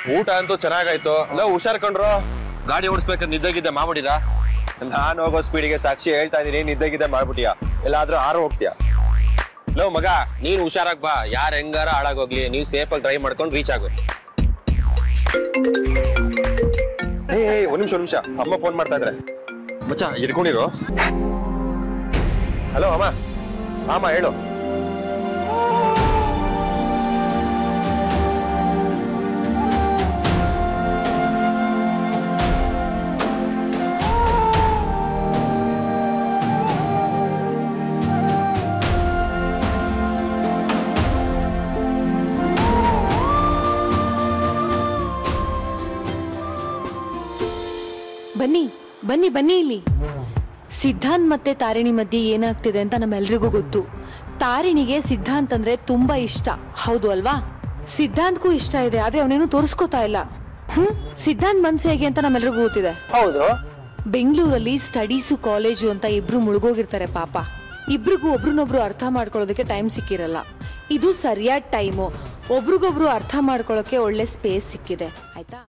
ಊಟ ಅಂತೂ ಚೆನ್ನಾಗಾಯ್ತು ಲೋ ಹುಷಾರ್ ಕಂಡ್ರು ಗಾಡಿ ಓಡಿಸ್ಬೇಕಾದ್ರೆ ನಿದ್ದಗಿದ್ದೆ ಮಾಡ್ಬಿಟ್ಟಿರಾ ನಾನು ಹೋಗೋ ಸ್ಪೀಡಿಗೆ ಸಾಕ್ಷಿ ಹೇಳ್ತಾ ಇದೀನಿ ನಿದ್ದಗಿದ್ದೆ ಮಾಡ್ಬಿಟ್ಟಿಯಾ ಎಲ್ಲಾದ್ರೂ ಆರು ಹೋಗ್ತೀಯಾ ಲೋ ಮಗ ನೀನ್ ಹುಷಾರಾಗ್ ಬಾ ಯಾರ್ ಹೆಂಗಾರ ಹಾಳಾಗೋಗ್ಲಿ ನೀವು ಸೇಫ್ ಆಗಿ ಡ್ರೈವ್ ಮಾಡ್ಕೊಂಡು ರೀಚ್ ಆಗು ಏ ಏ, ಒಂದ್ ನಿಮಿಷ ಒಂದ್ ನಿಮಿಷ ಅಮ್ಮ ಫೋನ್ ಮಾಡ್ತಾ ಇದ್ರೆ ಮಚ್ಚ ಇಟ್ಕೊಂಡಿರು ಹಲೋ ಅಮ್ಮ ಅಮ್ಮ ಹೇಳು ಬನ್ನಿ ಬನ್ನಿ ಬನ್ನಿ ಇಲ್ಲಿ ಸಿದ್ಧಾಂತ್ ಮತ್ತೆ ತಾರಿಣಿ ಮಧ್ಯೆ ಏನಾಗ್ತಿದೆ ಅಂತ ನಮ್ಮೆಲ್ರಿಗೂ ಗೊತ್ತು ತಾರಿಣಿಗೆ ಸಿದ್ಧಾಂತ್ ಅಂದ್ರೆ ತುಂಬಾ ಇಷ್ಟ ಹೌದು ಅಲ್ವಾ ಸಿದ್ಧಾಂತ್ಗೂ ಇಷ್ಟ ಇದೆ ಆದ್ರೆ ಅವನೇನು ತೋರಿಸ್ಕೋತಾ ಇಲ್ಲ ಹ್ಮ್ ಸಿದ್ಧಾಂತ್ ಮನ್ಸು ಹೇಗೆ ಅಂತ ನಮ್ಮೆಲ್ರಿಗೂ ಗೊತ್ತಿದೆ ಹೌದು ಬೆಂಗಳೂರಲ್ಲಿ ಸ್ಟಡೀಸು ಕಾಲೇಜು ಅಂತ ಇಬ್ರು ಮುಳುಗೋಗಿರ್ತಾರೆ ಪಾಪ ಇಬ್ರಿಗೂ ಒಬ್ರನ್ನೊಬ್ರು ಅರ್ಥ ಮಾಡ್ಕೊಳ್ಳೋದಕ್ಕೆ ಟೈಮ್ ಸಿಕ್ಕಿರಲ್ಲ ಇದು ಸರಿಯಾದ ಟೈಮು ಒಬ್ರಿಗೊಬ್ರು ಅರ್ಥ ಮಾಡ್ಕೊಳ್ಳೋಕೆ ಒಳ್ಳೆ ಸ್ಪೇಸ್ ಸಿಕ್ಕಿದೆ ಆಯ್ತಾ